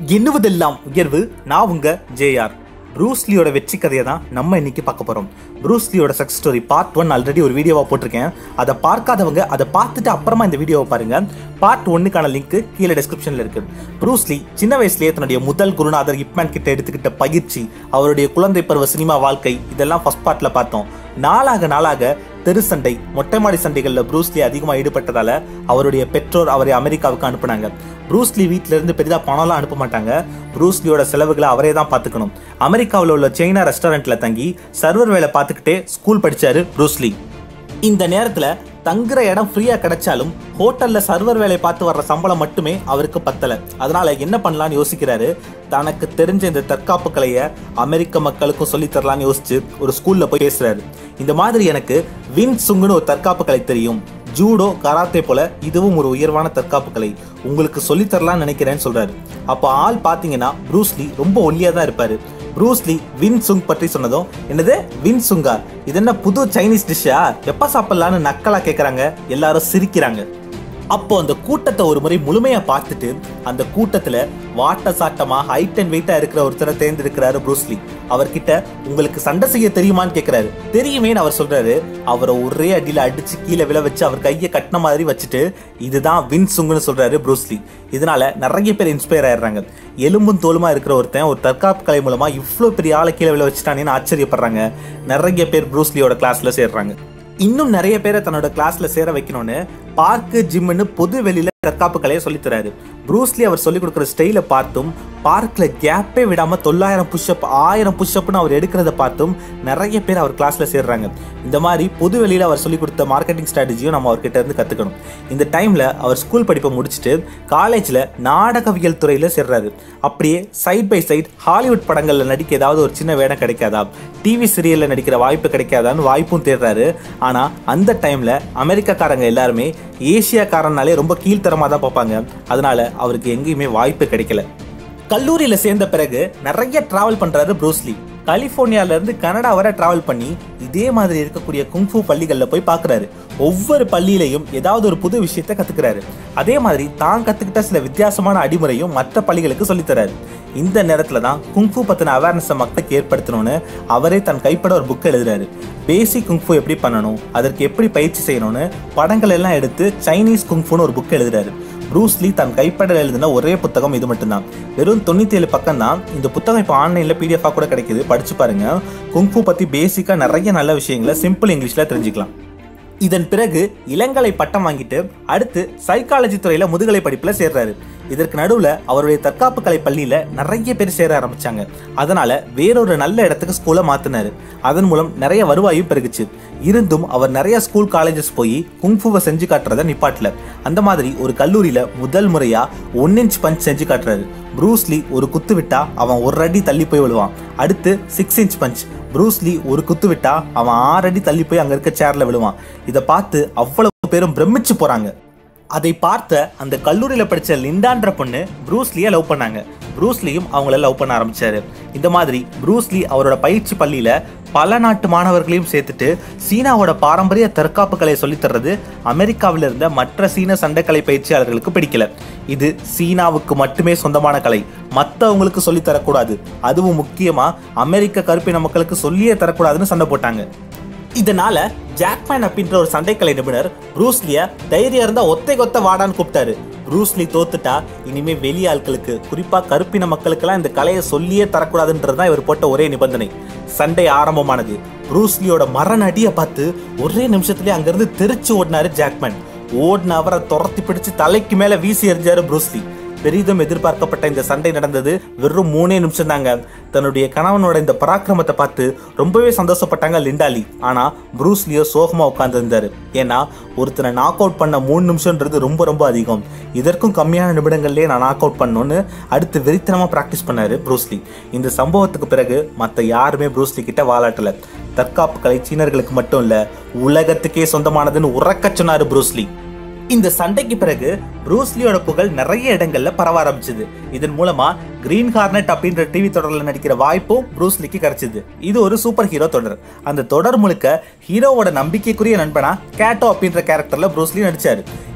எண்ணுவதெல்லாம் உயர்வு நான் உங்க ஜேஆர் ப்ரூஸ்லியோட வெற்றி கதையை தான் நம்ம இன்னைக்கு பார்க்க போறோம் ப்ரூஸ்லியோட success story part one already ஒரு வீடியோவா போட்டிருக்கேன் அதை பார்க்காதவங்க அதை பார்த்துட்டு அப்புறமா இந்த வீடியோவை பாருங்க பார்ட் ஒன்னுக்கான லிங்க் கீழே டிஸ்கிரிப்ஷன்ல இருக்கு ப்ரூஸ்லி சின்ன வயசுலயே தன்னுடைய முதல் குருநாதர் இப்மேன் கிட்ட எடுத்துக்கிட்ட பயிற்சி அவருடைய குழந்தை பருவ சினிமா வாழ்க்கை இதெல்லாம் ஃபர்ஸ்ட் பார்ட்ல பார்த்தோம் நாளாக நாளாக தெரு சண்டை மொட்டை மாடி சண்டைகளில் ப்ரூஸ்லி அதிகமாக ஈடுபட்டதால அவருடைய பெற்றோர் அவரை அமெரிக்காவுக்கு அனுப்புனாங்க ப்ரூஸ்லி வீட்ல இருந்து பெரிதாக பணம்லாம் அனுப்ப மாட்டாங்க ப்ரூஸ்லியோட செலவுகளை அவரே தான் பார்த்துக்கணும் அமெரிக்காவில் உள்ள சைனா ரெஸ்டாரண்ட்ல தங்கி சர்வர் வேலை பார்த்துக்கிட்டே ஸ்கூல் படிச்சாரு ப்ரூஸ்லி இந்த நேரத்துல தங்குற இடம் ஃப்ரீயா கிடைச்சாலும் ஹோட்டல்ல சர்வர் வேலை பார்த்து வர்ற சம்பளம் மட்டுமே அவருக்கு பத்தல அதனால என்ன பண்ணலாம்னு யோசிக்கிறாரு தனக்கு தெரிஞ்ச இந்த தற்காப்பு கலையை அமெரிக்க மக்களுக்கும் சொல்லித் தரலாம்னு யோசிச்சு ஒரு ஸ்கூல்ல போய் பேசுறாரு இந்த மாதிரி எனக்கு வின் சுங்குன்னு ஒரு தற்காப்பு கலை தெரியும் ஜூடோ கராத்தே போல இதுவும் ஒரு உயர்வான தற்காப்பு கலை உங்களுக்கு சொல்லித் தரலாம்னு நினைக்கிறேன்னு சொல்றாரு அப்போ ஆள் பாத்தீங்கன்னா ப்ரூஸ்லி ரொம்ப ஒல்லியா தான் இருப்பாரு ப்ரூஸ்லி வின் சுங் பற்றி சொன்னதும் என்னது வின் சுங்கா இது என்ன புது சைனீஸ் டிஷ்ஷா எப்ப சாப்பிடலான்னு நக்கலா கேக்குறாங்க எல்லாரும் சிரிக்கிறாங்க அப்போ அந்த கூட்டத்தை ஒரு முறை முழுமையா பார்த்துட்டு அந்த கூட்டத்துல வாட்ட சாட்டமா ஹைட் அண்ட் வெயிட்டா இருக்கிற ஒருத்தரை தேர்ந்தெடுக்கிறாரு ப்ரூஸ்லி அவர்கிட்ட உங்களுக்கு சண்டை செய்ய தெரியுமான்னு கேக்குறாரு தெரியுமேன்னு அவர் சொல்றாரு அவரை ஒரே அடியில அடிச்சு கீழே விழ வச்சு அவர் கையை கட்டின மாதிரி வச்சுட்டு இதுதான் வின் சுங்குன்னு சொல்றாரு ப்ரூஸ்லி இதனால நிறைய பேர் இன்ஸ்பயர் ஆயிடுறாங்க எலும்பும் தோலுமா இருக்கிற ஒருத்தன் ஒரு தற்காப்பு கலை மூலமா இவ்வளோ பெரிய ஆளை கீழே விழ வச்சுட்டானேன்னு ஆச்சரியப்படுறாங்க நிறைய பேர் ப்ரூஸ்லியோட கிளாஸ்ல சேர்றாங்க இன்னும் நிறைய பேரை தன்னோட கிளாஸ்ல சேர வைக்கணும்னு பார்க்கு ஜிம்னு பொது வெளியில தற்காப்பு கலையை சொல்லித் தராரு ப்ரூஸ்லி அவர் சொல்லிக் கொடுக்குற ஸ்டைலை பார்த்தும் பார்க்ல கேப்பே விடாம தொள்ளாயிரம் புஷ்அப் ஆயிரம் புஷ்அப்னு அவர் எடுக்கிறத பார்த்தும் நிறைய பேர் அவர் கிளாஸ்ல சேர்றாங்க இந்த மாதிரி பொது வெளியில அவர் சொல்லிக் கொடுத்த மார்க்கெட்டிங் ஸ்ட்ராட்டஜியும் நம்ம அவர்கிட்ட இருந்து கத்துக்கணும் இந்த டைம்ல அவர் ஸ்கூல் படிப்பை முடிச்சுட்டு காலேஜ்ல நாடகவியல் துறையில சேர்றாரு அப்படியே சைட் பை சைட் ஹாலிவுட் படங்கள்ல நடிக்க ஏதாவது ஒரு சின்ன வேடம் கிடைக்காதா டிவி சீரியல்ல நடிக்கிற வாய்ப்பு கிடைக்காதான்னு வாய்ப்பும் தேடுறாரு ஆனா அந்த டைம்ல அமெரிக்காக்காரங்க எல்லாருமே ஏசியாக்காரனாலே ரொம்ப கீழ்த்தரமா தான் பார்ப்பாங்க அதனால அவருக்கு எங்கேயுமே வாய்ப்பு கிடைக்கல கல்லூரியில சேர்ந்த பிறகு நிறைய டிராவல் பண்றாரு ப்ரூஸ்லி கலிபோர்னியால இருந்து கனடா வரை டிராவல் பண்ணி இதே மாதிரி இருக்கக்கூடிய குங்ஃபு பள்ளிகள்ல போய் பார்க்கறாரு ஒவ்வொரு பள்ளியிலையும் ஏதாவது ஒரு புது விஷயத்தை கத்துக்கிறாரு அதே மாதிரி தான் கத்துக்கிட்ட சில வித்தியாசமான அடிமுறையும் மற்ற பள்ளிகளுக்கு சொல்லித்தராரு இந்த நேரத்துல தான் குங்ஃபு பத்தின அவேர்னஸை மக்களுக்கு ஏற்படுத்தணும்னு அவரே தன் கைப்பட ஒரு புக் எழுதுறாரு பேசிக் குங்ஃபு எப்படி பண்ணணும் அதற்கு எப்படி பயிற்சி செய்யணும்னு படங்கள் எல்லாம் எடுத்து சைனீஸ் குங்ஃபுன்னு ஒரு புக் எழுதுறாரு ப்ரூஸ்லி தன் கைப்பட எழுதின ஒரே புத்தகம் இது மட்டும்தான் வெறும் தொண்ணூத்தி ஏழு பக்கம் தான் இந்த புத்தகம் இப்போ ஆன்லைன்ல பிடிஎஃபா கூட கிடைக்குது படிச்சு பாருங்க குங்ஃபு பத்தி பேசிக்கா நிறைய நல்ல விஷயங்களை சிம்பிள் இங்கிலீஷ்ல தெரிஞ்சுக்கலாம் இதன் பிறகு இளங்கலை பட்டம் வாங்கிட்டு அடுத்து சைக்காலஜி துறையில முதுகலை படிப்புல சேர்றாரு இதற்கு நடுவுல அவருடைய தற்காப்பு கலை பள்ளியில நிறைய பேர் சேர ஆரம்பிச்சாங்க அதனால வேறொரு நல்ல இடத்துக்கு ஸ்கூலை மாத்தினாரு அதன் மூலம் நிறைய வருவாயும் பெருகுச்சு இருந்தும் அவர் நிறைய ஸ்கூல் காலேஜஸ் போய் குங்ஃபுவை செஞ்சு காட்டுறத நிப்பாட்டல அந்த மாதிரி ஒரு கல்லூரியில முதல் முறையா ஒன் இன்ச் பஞ்ச் செஞ்சு காட்டுறாரு ப்ரூஸ்லி ஒரு குத்து விட்டா அவன் ஒரு அடி தள்ளி போய் விழுவான் அடுத்து சிக்ஸ் இன்ச் பஞ்ச் ப்ரூஸ்லி ஒரு குத்து விட்டா அவன் ஆறு அடி தள்ளி போய் அங்க இருக்க சேர்ல விழுவான் இதை பார்த்து அவ்வளவு பேரும் பிரமிச்சு போறாங்க அதை பார்த்த அந்த கல்லூரியில படிச்ச லிண்டான்ற பொண்ணு ப்ரூஸ்லியை லவ் பண்ணாங்க ப்ரூஸ்லியும் அவங்கள லவ் பண்ண ஆரம்பிச்சாரு இந்த மாதிரி ப்ரூஸ்லி அவரோட பயிற்சி பள்ளியில பல நாட்டு மாணவர்களையும் சேர்த்துட்டு சீனாவோட பாரம்பரிய தற்காப்பு கலையை சொல்லித் தர்றது அமெரிக்காவில் இருந்த மற்ற சீன சண்டைக்கலை பயிற்சியாளர்களுக்கு பிடிக்கல இது சீனாவுக்கு மட்டுமே சொந்தமான கலை மற்றவங்களுக்கு சொல்லித் தரக்கூடாது அதுவும் முக்கியமா அமெரிக்க கருப்பின மக்களுக்கு சொல்லியே தரக்கூடாதுன்னு சண்டை போட்டாங்க இதனால ஜாக்மேன் அப்படின்ற ஒரு சண்டைக்கலை நிபுணர் ப்ரூஸ்லிய தைரியம் இருந்தா ஒத்தை கொத்த வாடான்னு கூப்பிட்டாரு ப்ரூஸ்லி தோத்துட்டா இனிமே வெளி ஆட்களுக்கு குறிப்பா கருப்பின மக்களுக்கெல்லாம் இந்த கலையை சொல்லியே தரக்கூடாதுன்றதுதான் இவர் போட்ட ஒரே நிபந்தனை சண்டை ஆரம்பமானது ப்ரூஸ்லியோட மரண அடியை பார்த்து ஒரே நிமிஷத்துலயே அங்கிருந்து தெரிச்சு ஓடினாரு ஜாக்மேன் ஓடின அவரை துரத்தி பிடிச்சு தலைக்கு மேல வீசி எறிஞ்சாரு ப்ரூஸ்லி பெரிதும் எதிர்பார்க்கப்பட்ட இந்த சண்டை நடந்தது வெறும் மூணே நிமிஷம் தாங்க தன்னுடைய கணவனோட இந்த பராக்கிரமத்தை பார்த்து ரொம்பவே சந்தோஷப்பட்டாங்க லிண்டாலி ஆனா ப்ரூஸ்லியோ சோகமா உட்கார்ந்துருந்தாரு ஏன்னா ஒருத்தனை நாக் அவுட் பண்ண மூணு நிமிஷம்ன்றது ரொம்ப ரொம்ப அதிகம் இதற்கும் கம்மியான நிமிடங்கள்லயே நான் நாக் அவுட் பண்ணணும்னு அடுத்து வெறித்தனமா பிராக்டிஸ் பண்ணாரு ப்ரூஸ்லி இந்த சம்பவத்துக்கு பிறகு மற்ற யாருமே ப்ரூஸ்லி கிட்ட வாலாட்டல தற்காப்பு கலை சீனர்களுக்கு மட்டும் இல்ல உலகத்துக்கே சொந்தமானதுன்னு உறக்க சொன்னாரு ப்ரூஸ்லி இந்த சண்டைக்கு பிறகு ப்ரூஸ்லியோட புகழ் நிறைய இடங்கள்ல பரவ ஆரம்பிச்சது இதன் மூலமா கிரீன் ஹார்னட் அப்படின்ற டிவி தொடர்ல நடிக்கிற வாய்ப்பும் ப்ரூஸ்லிக்கு கிடைச்சது இது ஒரு சூப்பர் ஹீரோ தொடர் அந்த தொடர் முழுக்க ஹீரோவோட நம்பிக்கைக்குரிய நண்பனா கேட்டோ அப்படின்ற கேரக்டர்ல ப்ரூஸ்லி நடிச்சாரு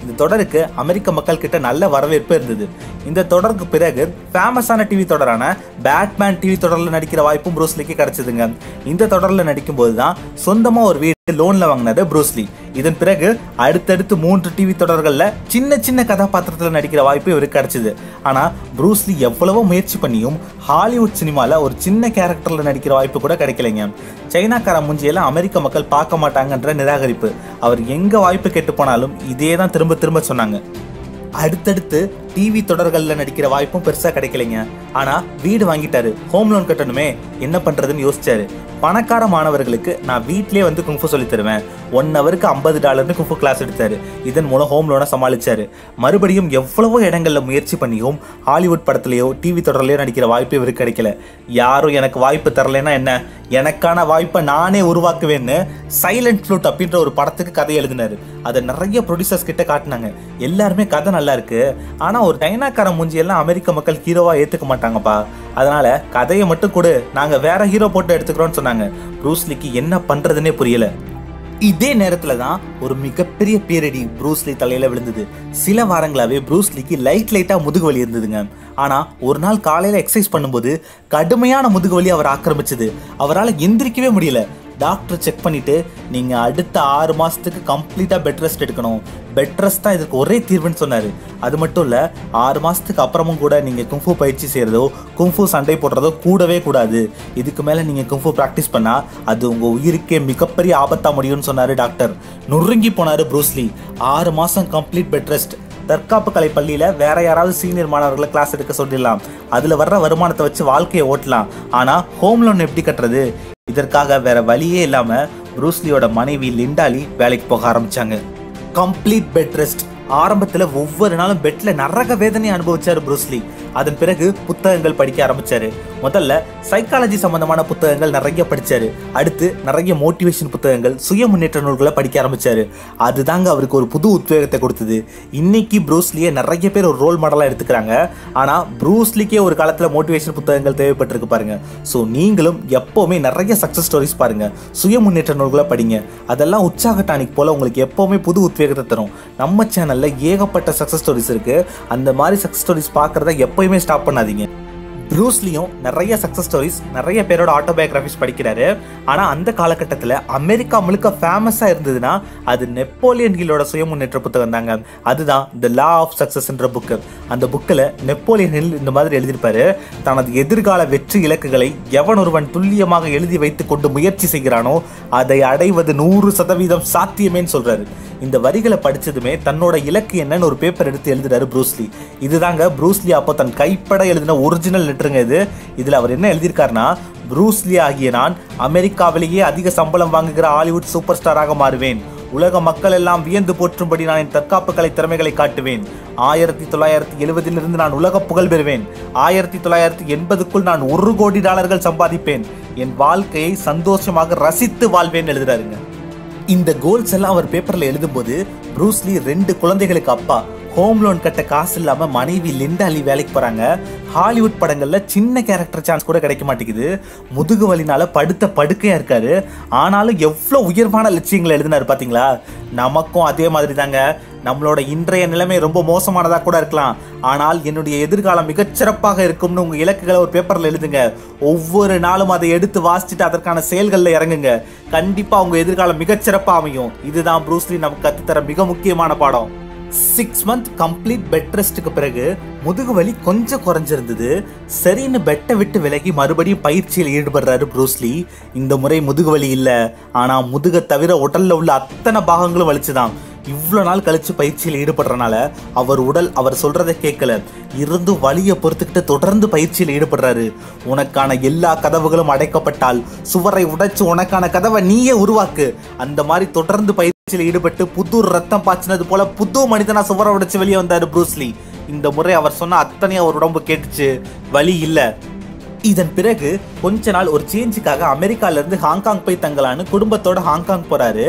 இந்த தொடருக்கு அமெரிக்க மக்கள் கிட்ட நல்ல வரவேற்பு இருந்தது இந்த தொடருக்கு பிறகு ஃபேமஸான டிவி தொடரான பேட்மேன் டிவி தொடரில் நடிக்கிற வாய்ப்பும் ப்ரூஸ்லிக்கு கிடைச்சதுங்க இந்த தொடரில் நடிக்கும்போது தான் சொந்தமாக ஒரு வீடு லோன்ல வாங்கினது ப்ரூஸ்லி இதன் பிறகு அடுத்தடுத்து மூன்று டிவி தொடர்களில் சின்ன சின்ன கதாபாத்திரத்தில் நடிக்கிற வாய்ப்பு இவருக்கு கிடைச்சது ஆனால் ப்ரூஸ்லி எவ்வளவோ முயற்சி பண்ணியும் ஹாலிவுட் சினிமாவில் ஒரு சின்ன கேரக்டரில் நடிக்கிற வாய்ப்பு கூட கிடைக்கலைங்க சைனாக்கார முஞ்சியெல்லாம் அமெரிக்க மக்கள் பார்க்க மாட்டாங்கன்ற நிராகரிப்பு அவர் எங்கே வாய்ப்பு கெட்டு போனாலும் இதே தான் திரும்ப திரும்ப சொன்னாங்க அடுத்தடுத்து டிவி தொடர்களில் நடிக்கிற வாய்ப்பும் பெருசாக கிடைக்கலைங்க ஆனால் வீடு வாங்கிட்டாரு ஹோம் லோன் கட்டணுமே என்ன பண்ணுறதுன்னு யோசிச்சாரு பணக்கார மாணவர்களுக்கு நான் வீட்டிலே வந்து குங்ஃபு சொல்லி தருவேன் ஒன் ஹவருக்கு ஐம்பது டாலர்னு குங்ஃபு கிளாஸ் எடுத்தாரு இதன் மூலம் ஹோம் லோனை சமாளிச்சாரு மறுபடியும் எவ்வளவோ இடங்கள்ல முயற்சி பண்ணியும் ஹாலிவுட் படத்துலையோ டிவி தொடர்லையோ நடிக்கிற வாய்ப்பு இவருக்கு கிடைக்கல யாரும் எனக்கு வாய்ப்பு தரலைன்னா என்ன எனக்கான வாய்ப்பை நானே உருவாக்குவேன்னு சைலண்ட் ஃப்ளூட் அப்படின்ற ஒரு படத்துக்கு கதை எழுதினாரு அதை நிறைய ப்ரொடியூசர்ஸ் கிட்ட காட்டினாங்க எல்லாருமே கதை நல்லா இருக்கு ஆனா ஒரு சைனாக்கார மூஞ்சி எல்லாம் அமெரிக்க மக்கள் ஹீரோவா ஏத்துக்க மாட்டாங்கப்பா அதனால கதையை மட்டும் கொடு நாங்க வேற ஹீரோ போட்டு எடுத்துக்கிறோம்னு சொன்னாங்க ப்ரூஸ்லிக்கு என்ன பண்றதுன்னே புரியல இதே நேரத்துல தான் ஒரு மிகப்பெரிய பேரடி ப்ரூஸ்லி தலையில விழுந்தது சில வாரங்களாவே ப்ரூஸ்லிக்கு லைட் லைட்டா முதுகு வலி இருந்ததுங்க ஆனா ஒரு நாள் காலையில எக்ஸசைஸ் பண்ணும்போது கடுமையான முதுகு வலி அவர் ஆக்கிரமிச்சது அவரால் எந்திரிக்கவே முடியல டாக்டர் செக் பண்ணிட்டு நீங்க அடுத்த ஆறு மாசத்துக்கு கம்ப்ளீட்டா பெட் ரெஸ்ட் எடுக்கணும் பெட் ரெஸ்ட் தான் இதுக்கு ஒரே தீர்வுன்னு சொன்னாரு அது மட்டும் இல்ல ஆறு மாசத்துக்கு அப்புறமும் கூட நீங்க குங்ஃபு பயிற்சி செய்யறதோ குங்ஃபு சண்டை போடுறதோ கூடவே கூடாது இதுக்கு மேல நீங்க குங்ஃபு பிராக்டிஸ் பண்ணா அது உங்க உயிருக்கே மிகப்பெரிய ஆபத்தா முடியும்னு சொன்னாரு டாக்டர் நொறுங்கி போனாரு ப்ரூஸ்லி ஆறு மாசம் கம்ப்ளீட் பெட் ரெஸ்ட் தற்காப்பு கலை பள்ளியில வேற யாராவது சீனியர் மாணவர்களை கிளாஸ் எடுக்க சொல்லிடலாம் அதுல வர்ற வருமானத்தை வச்சு வாழ்க்கையை ஓட்டலாம் ஆனா ஹோம் லோன் எப்படி கட்டுறது இதற்காக வேற வழியே இல்லாம ப்ரூஸ்லியோட மனைவி லிண்டாலி வேலைக்கு போக ஆரம்பிச்சாங்க கம்ப்ளீட் பெட் ரெஸ்ட் ஆரம்பத்துல ஒவ்வொரு நாளும் பெட்ல நரக வேதனையை அனுபவிச்சாரு ப்ரூஸ்லி அதன் பிறகு புத்தகங்கள் படிக்க ஆரம்பிச்சாரு முதல்ல சைக்காலஜி சம்பந்தமான புத்தகங்கள் நிறைய படிச்சாரு அடுத்து நிறைய மோட்டிவேஷன் புத்தகங்கள் சுய முன்னேற்ற நூல்களை படிக்க ஆரம்பிச்சாரு அதுதாங்க அவருக்கு ஒரு புது உத்வேகத்தை கொடுத்தது இன்னைக்கு ப்ரூஸ்லியை நிறைய பேர் ஒரு ரோல் மாடலா எடுத்துக்கிறாங்க ஆனா ப்ரூஸ்லிக்கே ஒரு காலத்துல மோட்டிவேஷன் புத்தகங்கள் தேவைப்பட்டிருக்கு பாருங்க ஸோ நீங்களும் எப்பவுமே நிறைய சக்சஸ் ஸ்டோரிஸ் பாருங்க சுய முன்னேற்ற நூல்களை படிங்க அதெல்லாம் உற்சாக டானிக் போல உங்களுக்கு எப்பவுமே புது உத்வேகத்தை தரும் நம்ம சேனல்ல ஏகப்பட்ட சக்சஸ் ஸ்டோரிஸ் இருக்கு அந்த மாதிரி சக்சஸ் ஸ்டோரிஸ் பார்க்கறத எப்பயுமே ஸ்டாப் பண்ணாதீங்க ப்ரூஸ்லியும் நிறைய சக்ஸஸ் ஸ்டோரிஸ் நிறைய பேரோட ஆட்டோபயோகிராஃபிஸ் படிக்கிறாரு ஆனால் அந்த காலகட்டத்தில் அமெரிக்கா முழுக்க ஃபேமஸாக இருந்ததுன்னா அது நெப்போலியன் ஹில்லோட சுய முன்னேற்ற புத்தகம் தாங்க அதுதான் த லா ஆஃப் சக்ஸஸ்ன்ற புக்கு அந்த புக்கில் நெப்போலியன் ஹில் இந்த மாதிரி எழுதியிருப்பாரு தனது எதிர்கால வெற்றி இலக்குகளை எவன் ஒருவன் துல்லியமாக எழுதி வைத்துக் கொண்டு முயற்சி செய்கிறானோ அதை அடைவது நூறு சதவீதம் சாத்தியமேன்னு சொல்றாரு இந்த வரிகளை படிச்சதுமே தன்னோட இலக்கு என்னன்னு ஒரு பேப்பர் எடுத்து எழுதுறாரு ப்ரூஸ்லி இதுதாங்க ப்ரூஸ்லி அப்போ தன் கைப்பட எழுதின ஒரிஜினல் லெட்டருங்க இது இதுல அவர் என்ன எழுதியிருக்காருன்னா ப்ரூஸ்லி ஆகிய நான் அமெரிக்காவிலேயே அதிக சம்பளம் வாங்குகிற ஹாலிவுட் சூப்பர் ஸ்டாராக மாறுவேன் உலக மக்கள் எல்லாம் வியந்து போற்றும்படி நான் என் தற்காப்பு கலை திறமைகளை காட்டுவேன் ஆயிரத்தி தொள்ளாயிரத்தி எழுபதிலிருந்து நான் உலக புகழ் பெறுவேன் ஆயிரத்தி தொள்ளாயிரத்தி எண்பதுக்குள் நான் ஒரு கோடி டாலர்கள் சம்பாதிப்பேன் என் வாழ்க்கையை சந்தோஷமாக ரசித்து வாழ்வேன் எழுதுறாருங்க இந்த கோல்ஸ் எல்லாம் அவர் பேப்பர்ல எழுதும்போது ப்ரூஸ்லி ரெண்டு குழந்தைகளுக்கு அப்பா ஹோம் லோன் கட்ட காசு இல்லாம மனைவி லிண்டாலி வேலைக்கு போறாங்க ஹாலிவுட் படங்கள்ல சின்ன கேரக்டர் சான்ஸ் கூட கிடைக்க மாட்டேங்குது முதுகு வலினால படுத்த படுக்கையா இருக்காரு ஆனாலும் எவ்வளவு உயர்வான லட்சியங்களை எழுதினாரு பாத்தீங்களா நமக்கும் அதே மாதிரி தாங்க நம்மளோட இன்றைய நிலைமை ரொம்ப மோசமானதா கூட இருக்கலாம் ஆனால் என்னுடைய எதிர்காலம் மிகச்சிறப்பாக இருக்கும்னு உங்க இலக்குகளை ஒரு பேப்பர்ல எழுதுங்க ஒவ்வொரு நாளும் அதை எடுத்து வாசிச்சுட்டு அதற்கான செயல்கள்ல இறங்குங்க கண்டிப்பா உங்க எதிர்காலம் மிகச்சிறப்பா அமையும் இதுதான் ப்ரூஸ்லி நமக்கு கத்துத்தர மிக முக்கியமான பாடம் சிக்ஸ் மந்த் கம்ப்ளீட் பெட் ரெஸ்ட்டுக்கு பிறகு முதுகு வலி கொஞ்சம் குறைஞ்சிருந்தது சரின்னு பெட்டை விட்டு விலகி மறுபடியும் பயிற்சியில் ஈடுபடுறாரு ப்ரூஸ்லி இந்த முறை முதுகு வலி இல்லை ஆனா முதுகை தவிர உடல்ல உள்ள அத்தனை பாகங்களும் வலிச்சுதான் இவ்வளோ நாள் கழிச்சு பயிற்சியில் ஈடுபடுறனால அவர் உடல் அவர் சொல்றதை கேட்கல இருந்து வலியை பொறுத்துக்கிட்டு தொடர்ந்து பயிற்சியில் ஈடுபடுறாரு உனக்கான எல்லா கதவுகளும் அடைக்கப்பட்டால் சுவரை உடைச்சு உனக்கான கதவை நீயே உருவாக்கு அந்த மாதிரி தொடர்ந்து பயிற்சியில் ஈடுபட்டு புது ரத்தம் பாய்ச்சினது போல புது மனிதனா சுவரை உடைச்சு வெளியே வந்தாரு ப்ரூஸ்லி இந்த முறை அவர் சொன்ன அத்தனையும் அவர் உடம்பு கேட்டுச்சு வலி இல்லை இதன் பிறகு கொஞ்ச நாள் ஒரு சேஞ்சுக்காக அமெரிக்கால இருந்து ஹாங்காங் போய் தங்கலான்னு குடும்பத்தோட ஹாங்காங் போறாரு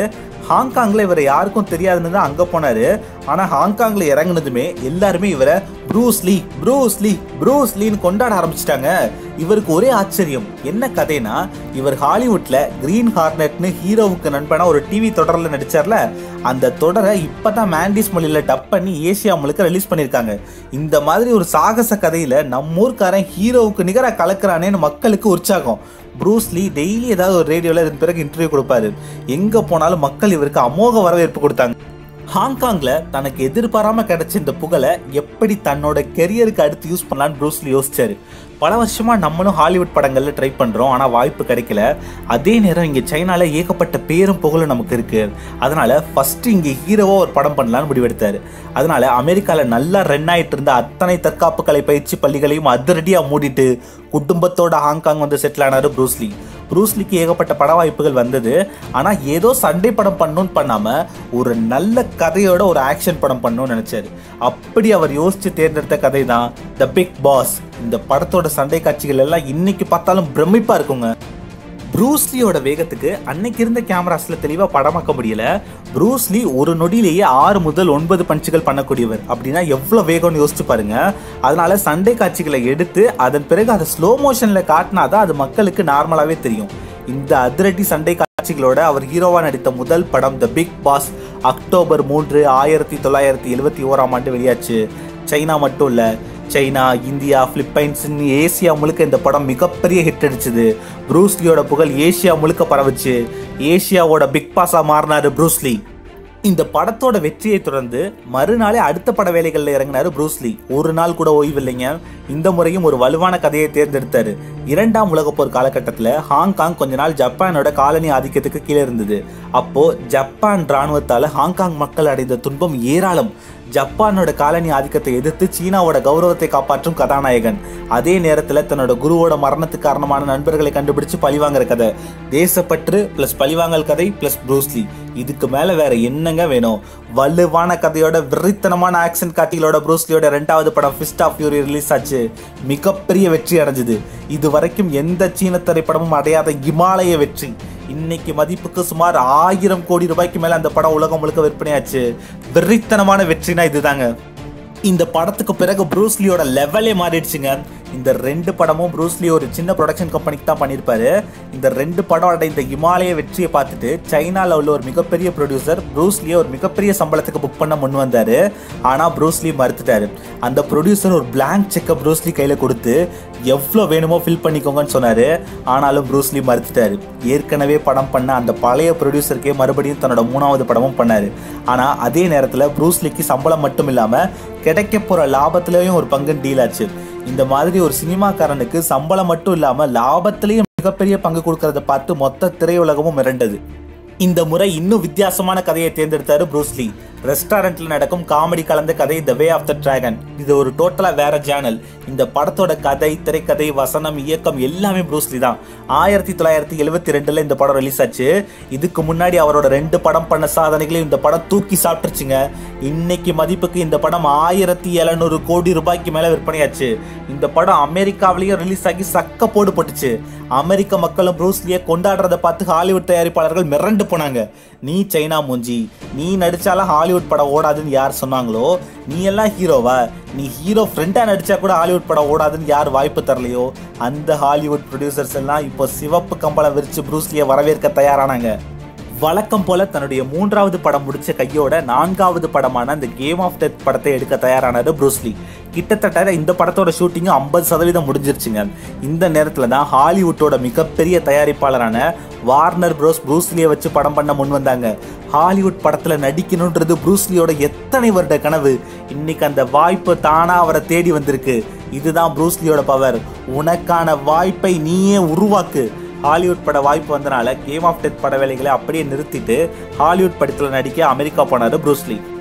ஹாங்காங்கில் இவரை யாருக்கும் தெரியாதுன்னு தான் அங்கே போனார் ஆனால் ஹாங்காங்கில் இறங்குனதுமே எல்லாருமே இவரை ப்ரூஸ்லி ப்ரூஸ்லி ப்ரூஸ்லின்னு கொண்டாட ஆரம்பிச்சிட்டாங்க இவருக்கு ஒரே ஆச்சரியம் என்ன கதைனா இவர் ஹாலிவுட்ல கிரீன் ஹார்னட்னு ஹீரோவுக்கு நண்பனா ஒரு டிவி தொடரில் நடிச்சார்ல அந்த தொடரை இப்பதான் மேண்டிஸ் மொழியில டப் பண்ணி ஏசியா முழுக்க ரிலீஸ் பண்ணியிருக்காங்க இந்த மாதிரி ஒரு சாகச கதையில நம்ம ஊர்க்காரன் ஹீரோவுக்கு நிகராக கலக்குறானேன்னு மக்களுக்கு உற்சாகம் ப்ரூஸ்லி டெய்லி ஏதாவது ஒரு ரேடியோவில் இதன் பிறகு இன்டர்வியூ கொடுப்பாரு எங்கே போனாலும் மக்கள் இவருக்கு அமோக வரவேற்பு கொடுத்தாங்க ஹாங்காங்ல தனக்கு எதிர்பாராம கிடைச்ச இந்த புகழை எப்படி தன்னோட கெரியருக்கு அடுத்து யூஸ் பண்ணலான்னு ப்ரூஸ்லி யோசிச்சாரு பல வருஷமா நம்மளும் ஹாலிவுட் படங்கள்ல ட்ரை பண்றோம் ஆனா வாய்ப்பு கிடைக்கல அதே நேரம் இங்க சைனால ஏகப்பட்ட பேரும் புகழும் நமக்கு இருக்கு அதனால ஃபர்ஸ்ட் இங்க ஹீரோவா ஒரு படம் பண்ணலாம்னு முடிவெடுத்தாரு அதனால அமெரிக்கால நல்லா ரன் ஆயிட்டு இருந்த அத்தனை தற்காப்பு கலை பயிற்சி பள்ளிகளையும் அதிரடியா மூடிட்டு குடும்பத்தோட ஹாங்காங் வந்து செட்டில் ஆனாரு ப்ரூஸ்லி ப்ரூஸ்லிக்கு ஏகப்பட்ட பட வாய்ப்புகள் வந்தது ஆனா ஏதோ சண்டை படம் பண்ணணும்னு பண்ணாம ஒரு நல்ல கதையோட ஒரு ஆக்ஷன் படம் பண்ணணும்னு நினைச்சாரு அப்படி அவர் யோசிச்சு தேர்ந்தெடுத்த கதை தான் த பிக் பாஸ் இந்த படத்தோட சண்டை காட்சிகள் எல்லாம் இன்னைக்கு பார்த்தாலும் பிரமிப்பா இருக்குங்க ப்ரூஸ்லியோட வேகத்துக்கு அன்னைக்கு இருந்த கேமராஸ்ல தெளிவா படமாக்க முடியல ப்ரூஸ்லி ஒரு நொடியிலேயே ஆறு முதல் ஒன்பது பஞ்சுகள் பண்ணக்கூடியவர் அப்படின்னா எவ்வளவு வேகம்னு யோசிச்சு பாருங்க அதனால சண்டை காட்சிகளை எடுத்து அதன் பிறகு அதை ஸ்லோ மோஷன்ல காட்டினாதான் அது மக்களுக்கு நார்மலாவே தெரியும் இந்த அதிரடி சண்டை காட்சிகளோட அவர் ஹீரோவா நடித்த முதல் படம் த பிக் பாஸ் அக்டோபர் மூன்று ஆயிரத்தி தொள்ளாயிரத்தி எழுவத்தி ஓராம் ஆண்டு வெளியாச்சு சைனா மட்டும் இல்ல சைனா இந்தியா பிலிப்பைன்ஸ் ஏசியா முழுக்க இந்த படம் மிகப்பெரிய ஹிட் அடிச்சது ப்ரூஸ்லியோட புகழ் ஏசியா முழுக்க பரவுச்சு ஏசியாவோட பிக் பாஸா மாறினாரு ப்ரூஸ்லி இந்த படத்தோட வெற்றியை தொடர்ந்து மறுநாளே அடுத்த பட வேலைகளில் இறங்கினாரு ப்ரூஸ்லி ஒரு நாள் கூட ஓய்வு இல்லைங்க இந்த முறையும் ஒரு வலுவான கதையை தேர்ந்தெடுத்தாரு இரண்டாம் உலகப் போர் காலகட்டத்தில் ஹாங்காங் கொஞ்ச நாள் ஜப்பானோட காலனி ஆதிக்கத்துக்கு கீழே இருந்தது அப்போ ஜப்பான் ராணுவத்தால ஹாங்காங் மக்கள் அடைந்த துன்பம் ஏராளம் ஜப்பானோட காலனி ஆதிக்கத்தை எதிர்த்து சீனாவோட கௌரவத்தை காப்பாற்றும் கதாநாயகன் அதே நேரத்தில் தன்னோட குருவோட மரணத்துக்கு காரணமான நண்பர்களை கண்டுபிடிச்சு பழிவாங்குற கதை தேசப்பற்று பிளஸ் பழிவாங்கல் கதை பிளஸ் ப்ரூஸ்லி இதுக்கு மேல வேற என்னங்க வேணும் வலுவான கதையோட விரித்தனமான ஆக்ஷன் காட்சிகளோட ப்ரூஸ்லியோட ரெண்டாவது படம் ஃபிஸ்ட் ஆஃப் ஃபியூரி ரிலீஸ் ஆச்சு மிகப்பெரிய வெற்றி அடைஞ்சது இது வரைக்கும் எந்த சீன திரைப்படமும் அடையாத இமாலய வெற்றி இன்னைக்கு மதிப்புக்கு சுமார் ஆயிரம் கோடி ரூபாய்க்கு மேல அந்த படம் உலகம் முழுக்க விற்பனையாச்சு வெறித்தனமான வெற்றினா இதுதாங்க இந்த படத்துக்கு பிறகு ப்ரூஸ்லியோட லெவலே மாறிடுச்சுங்க இந்த ரெண்டு படமும் ப்ரூஸ்லி ஒரு சின்ன ப்ரொடக்ஷன் கம்பெனிக்கு தான் பண்ணியிருப்பாரு இந்த ரெண்டு படம் அடைந்த இமாலய வெற்றியை பார்த்துட்டு சைனால உள்ள ஒரு மிகப்பெரிய ப்ரொடியூசர் ப்ரூஸ்லியை ஒரு மிகப்பெரிய சம்பளத்துக்கு புக் பண்ண முன் வந்தாரு ஆனால் ப்ரூஸ்லி மறுத்துட்டாரு அந்த ப்ரொடியூசர் ஒரு பிளாங்க் செக்கை ப்ரூஸ்லி கையில் கொடுத்து எவ்வளோ வேணுமோ ஃபில் பண்ணிக்கோங்கன்னு சொன்னாரு ஆனாலும் ப்ரூஸ்லி மறுத்துட்டாரு ஏற்கனவே படம் பண்ண அந்த பழைய ப்ரொடியூசருக்கே மறுபடியும் தன்னோட மூணாவது படமும் பண்ணாரு ஆனால் அதே நேரத்தில் ப்ரூஸ்லிக்கு சம்பளம் மட்டும் இல்லாமல் கிடைக்க போகிற லாபத்துலேயும் ஒரு பங்கு டீல் ஆச்சு இந்த மாதிரி ஒரு சினிமாக்காரனுக்கு சம்பளம் மட்டும் இல்லாமல் லாபத்திலையும் மிகப்பெரிய பங்கு கொடுக்கறத பார்த்து மொத்த திரையுலகமும் மிரண்டது இந்த முறை இன்னும் வித்தியாசமான கதையை தேர்ந்தெடுத்தாரு ப்ரூஸ்லி ரெஸ்டாரண்ட்ல நடக்கும் காமெடி கலந்த கதை த வே ஆஃப் த டிராகன் இது ஒரு டோட்டலா வேற சேனல் இந்த படத்தோட கதை திரைக்கதை வசனம் இயக்கம் எல்லாமே ப்ரூஸ்லி தான் ஆயிரத்தி தொள்ளாயிரத்தி எழுவத்தி ரெண்டுல இந்த படம் ரிலீஸ் ஆச்சு இதுக்கு முன்னாடி அவரோட ரெண்டு படம் பண்ண சாதனைகளையும் இந்த படம் தூக்கி சாப்பிட்டுருச்சுங்க இன்னைக்கு மதிப்புக்கு இந்த படம் ஆயிரத்தி எழுநூறு கோடி ரூபாய்க்கு மேல விற்பனையாச்சு இந்த படம் அமெரிக்காவிலேயும் ரிலீஸ் ஆகி சக்க போடு போட்டுச்சு அமெரிக்க மக்களும் ப்ரூஸ்லியை கொண்டாடுறத பார்த்து ஹாலிவுட் தயாரிப்பாளர்கள் மிரண்டு போனாங்க நீ சைனா மூஞ்சி நீ நடிச்சாலும் ஹாலிவுட் படம் ஓடாதுன்னு யார் சொன்னாங்களோ நீ எல்லாம் ஹீரோவா நீ ஹீரோ ஃப்ரெண்டா நடிச்சா கூட ஹாலிவுட் படம் ஓடாதுன்னு யார் வாய்ப்பு தரலையோ அந்த ஹாலிவுட் ப்ரொடியூசர்ஸ் எல்லாம் இப்போ சிவப்பு கம்பளம் விரிச்சு ப்ரூஸ்லியை வரவேற்க தயாரானாங்க வழக்கம் போல தன்னுடைய மூன்றாவது படம் முடிச்ச கையோட நான்காவது படமான அந்த கேம் ஆஃப் டெத் படத்தை எடுக்க தயாரானது ப்ரூஸ்லி கிட்டத்தட்ட இந்த படத்தோட ஷூட்டிங்கும் ஐம்பது சதவீதம் முடிஞ்சிருச்சுங்க இந்த நேரத்தில் தான் ஹாலிவுட்டோட மிகப்பெரிய தயாரிப்பாளரான வார்னர் ப்ரோஸ் ப்ரூஸ்லியை வச்சு படம் பண்ண முன் வந்தாங்க ஹாலிவுட் படத்தில் நடிக்கணுன்றது ப்ரூஸ்லியோட எத்தனை வருட கனவு இன்னைக்கு அந்த வாய்ப்பு தானா அவரை தேடி வந்திருக்கு இதுதான் ப்ரூஸ்லியோட பவர் உனக்கான வாய்ப்பை நீயே உருவாக்கு ஹாலிவுட் பட வாய்ப்பு வந்தனால கேம் ஆஃப் டெத் பட வேலைகளை அப்படியே நிறுத்திட்டு ஹாலிவுட் படத்தில் நடிக்க அமெரிக்கா போனாரு ப்ரூஸ்லி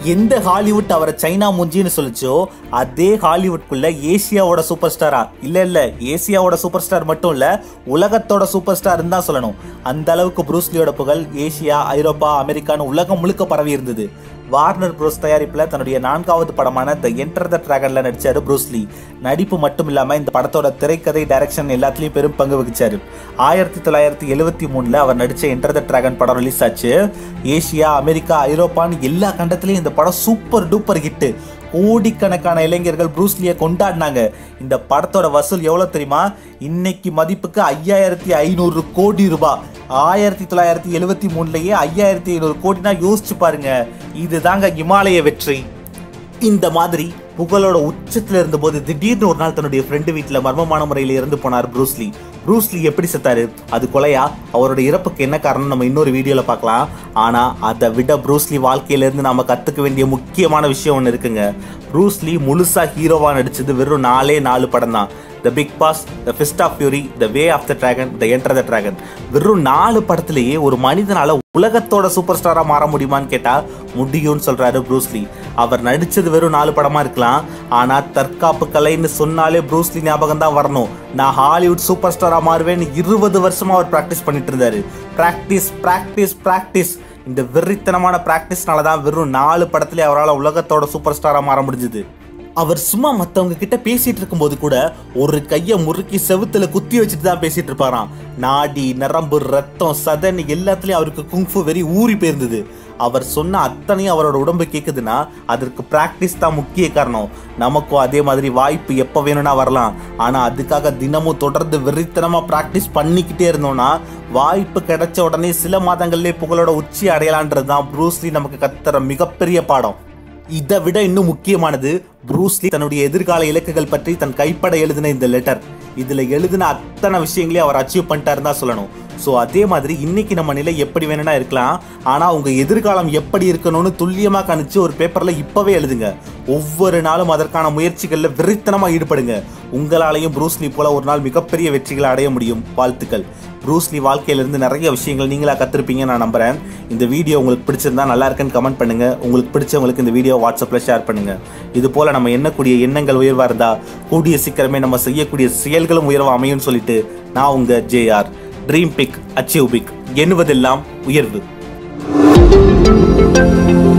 எந்த ஹாலிவுட் அவரை சைனா மூஞ்சின்னு சொல்லிச்சோ அதே ஹாலிவுட்குள்ள ஏசியாவோட சூப்பர் ஸ்டாரா இல்ல இல்ல ஏசியாவோட சூப்பர் ஸ்டார் மட்டும் இல்ல உலகத்தோட சூப்பர் ஸ்டார் தான் சொல்லணும் அந்த அளவுக்கு ப்ரூஸ்லியோட புகழ் ஏசியா ஐரோப்பா அமெரிக்கான்னு உலகம் முழுக்க பரவி இருந்தது வார்னர் ப்ரோஸ் தயாரிப்பில் தன்னுடைய நான்காவது படமான த என்டர் த டிராகன்ல நடிச்சாரு ப்ரூஸ்லி நடிப்பு மட்டும் இல்லாம இந்த படத்தோட திரைக்கதை டைரக்ஷன் எல்லாத்துலயும் பெரும் பங்கு வகிச்சாரு ஆயிரத்தி தொள்ளாயிரத்தி எழுவத்தி மூணுல அவர் நடிச்ச என்டர் த டிராகன் படம் ரிலீஸ் ஆச்சு ஏசியா அமெரிக்கா ஐரோப்பான்னு எல்லா கண்டத்திலையும் இந்த படம் சூப்பர் டூப்பர் ஹிட் கோடிக்கணக்கான இளைஞர்கள் ப்ரூஸ்லியை கொண்டாடினாங்க இந்த படத்தோட வசூல் எவ்வளவு தெரியுமா இன்னைக்கு மதிப்புக்கு ஐயாயிரத்தி ஐநூறு கோடி ரூபாய் ஆயிரத்தி தொள்ளாயிரத்தி எழுவத்தி மூணுலயே ஐயாயிரத்தி ஐநூறு கோடினா யோசிச்சு பாருங்க இதுதாங்க இமாலய வெற்றி இந்த மாதிரி புகழோட உச்சத்துல இருந்தபோது திடீர்னு ஒரு நாள் தன்னுடைய ஃப்ரெண்டு வீட்டுல மர்மமான முறையில் இறந்து போனார் ப்ரூஸ்லி ப்ரூஸ்லி எப்படி செத்தாரு அது கொலையா அவரோட இறப்புக்கு என்ன காரணம் நம்ம இன்னொரு வீடியோல பார்க்கலாம் ஆனா அதை விட ப்ரூஸ்லி வாழ்க்கையில இருந்து நாம கத்துக்க வேண்டிய முக்கியமான விஷயம் ஒன்று இருக்குங்க ப்ரூஸ்லி முழுசா ஹீரோவா நடிச்சது வெறும் நாலே நாலு படம் தான் the big boss the fist of fury the way of the dragon the enter the dragon வெறும் நாலு படத்திலேயே ஒரு மனிதனால உலகத்தோட சூப்பர் ஸ்டாரா மாற முடியுமான்னு கேட்டா முடியும்னு சொல்றாரு ப்ரூஸ்லி அவர் நடிச்சது வெறும் நாலு படமா இருக்கலாம் ஆனா தற்காப்பு கலைன்னு சொன்னாலே ப்ரூஸ்லி ஞாபகம் தான் வரணும் நான் ஹாலிவுட் சூப்பர் ஸ்டாரா மாறுவேன்னு இருபது வருஷமா அவர் பிராக்டிஸ் பண்ணிட்டு இருந்தாரு பிராக்டிஸ் பிராக்டிஸ் பிராக்டிஸ் இந்த வெறித்தனமான பிராக்டிஸ்னால தான் வெறும் நாலு படத்திலே அவரால் உலகத்தோட சூப்பர் ஸ்டாரா மாற முடிஞ்சுது அவர் சும்மா மத்தவங்க கிட்ட பேசிட்டு இருக்கும்போது கூட ஒரு கைய முறுக்கி செவுத்துல குத்தி வச்சுட்டு தான் பேசிட்டு இருப்பாராம் நாடி நரம்பு ரத்தம் சதன் எல்லாத்துலயும் அவருக்கு குங்ஃபு வெறி ஊறி போயிருந்தது அவர் சொன்ன அத்தனையும் அவரோட உடம்பு கேக்குதுன்னா அதற்கு பிராக்டிஸ் தான் முக்கிய காரணம் நமக்கும் அதே மாதிரி வாய்ப்பு எப்ப வேணும்னா வரலாம் ஆனா அதுக்காக தினமும் தொடர்ந்து வெறித்தனமா பிராக்டிஸ் பண்ணிக்கிட்டே இருந்தோம்னா வாய்ப்பு கிடைச்ச உடனே சில மாதங்கள்லயே புகழோட உச்சி அடையலான்றது தான் ப்ரூஸ்லி நமக்கு கத்துற மிகப்பெரிய பாடம் இதை விட இன்னும் முக்கியமானது ப்ரூஸ்லி தன்னுடைய எதிர்கால இலக்குகள் பற்றி தன் கைப்பட எழுதின இந்த லெட்டர் இதுல எழுதின அத்தனை விஷயங்களையும் அவர் அச்சீவ் பண்ணிட்டாருன்னு தான் சொல்லணும் ஸோ அதே மாதிரி இன்னைக்கு நம்ம நிலை எப்படி வேணும்னா இருக்கலாம் ஆனா உங்க எதிர்காலம் எப்படி இருக்கணும்னு துல்லியமா கணிச்சு ஒரு பேப்பர்ல இப்பவே எழுதுங்க ஒவ்வொரு நாளும் அதற்கான முயற்சிகள்ல விரித்தனமா ஈடுபடுங்க உங்களாலையும் ப்ரூஸ்லி போல ஒரு நாள் மிகப்பெரிய வெற்றிகளை அடைய முடியும் வாழ்த்துக்கள் ப்ரூஸ்லி வாழ்க்கையிலிருந்து நிறைய விஷயங்கள் நீங்களா கத்திருப்பீங்க நான் நம்புறேன் இந்த வீடியோ உங்களுக்கு பிடிச்சிருந்தா நல்லா இருக்குன்னு கமெண்ட் பண்ணுங்க உங்களுக்கு பிடிச்சவங்களுக்கு இந்த வீடியோ வாட்ஸ்அப்ல ஷேர் பண்ணுங்க இது போல நம்ம எண்ணக்கூடிய எண்ணங்கள் உயர்வா இருந்தா கூடிய சீக்கிரமே நம்ம செய்யக்கூடிய செயல்களும் உயர்வா அமையும்னு சொல்லிட்டு நான் உங்க JR dream big achieve big எண்ணுவதெல்லாம் உயர்வு